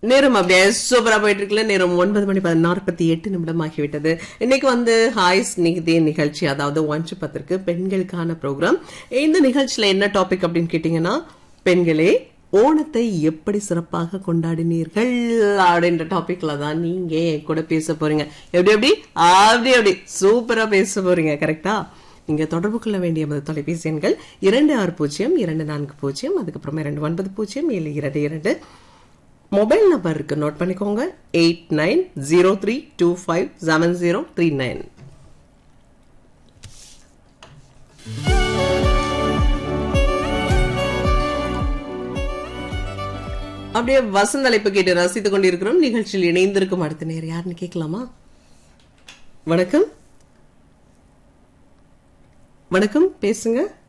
நேரம் அப்படியே சூப்பரா போயிட்டு இருக்குல்ல நேரம் ஒன்பது மணி நாற்பத்தி எட்டு நிமிடம் ஆகிவிட்டது இன்னைக்கு வந்து ஹாய் ஸ்நேகிதே நிகழ்ச்சி அதாவது ஒன்று பத்திற்கு பெண்களுக்கான ப்ரோக்ராம் இந்த நிகழ்ச்சியில என்ன டாபிக் அப்படின்னு கேட்டீங்கன்னா பெண்களே ஓணத்தை எப்படி சிறப்பாக கொண்டாடினீர்கள் அப்படின்ற டாபிக்ல தான் நீங்க என் கூட பேச போறீங்க எப்படி எப்படி அப்படி அப்படி சூப்பரா பேச போறீங்க கரெக்டா நீங்க தொடர்பு கொள்ள வேண்டிய எமது தொலைபேசி எண்கள் இரண்டு ஆறு பூஜ்ஜியம் இரண்டு நான்கு பூஜ்ஜியம் அதுக்கப்புறமா இரண்டு ஒன்பது பூஜ்ஜியம் ஏழு இரண்டு இரண்டு மொபைல் நம்பர் இருக்கு நோட் பண்ணிக்கோங்க eight nine zero three two five seven zero three nine அப்படியே வசந்த அழைப்பு கேட்டு ரசித்துக் கொண்டிருக்கிறோம் நிகழ்ச்சியில் இணைந்திருக்கும் அடுத்த நேரம் யாருன்னு கேட்கலாமா வணக்கம் வணக்கம் பேசுங்க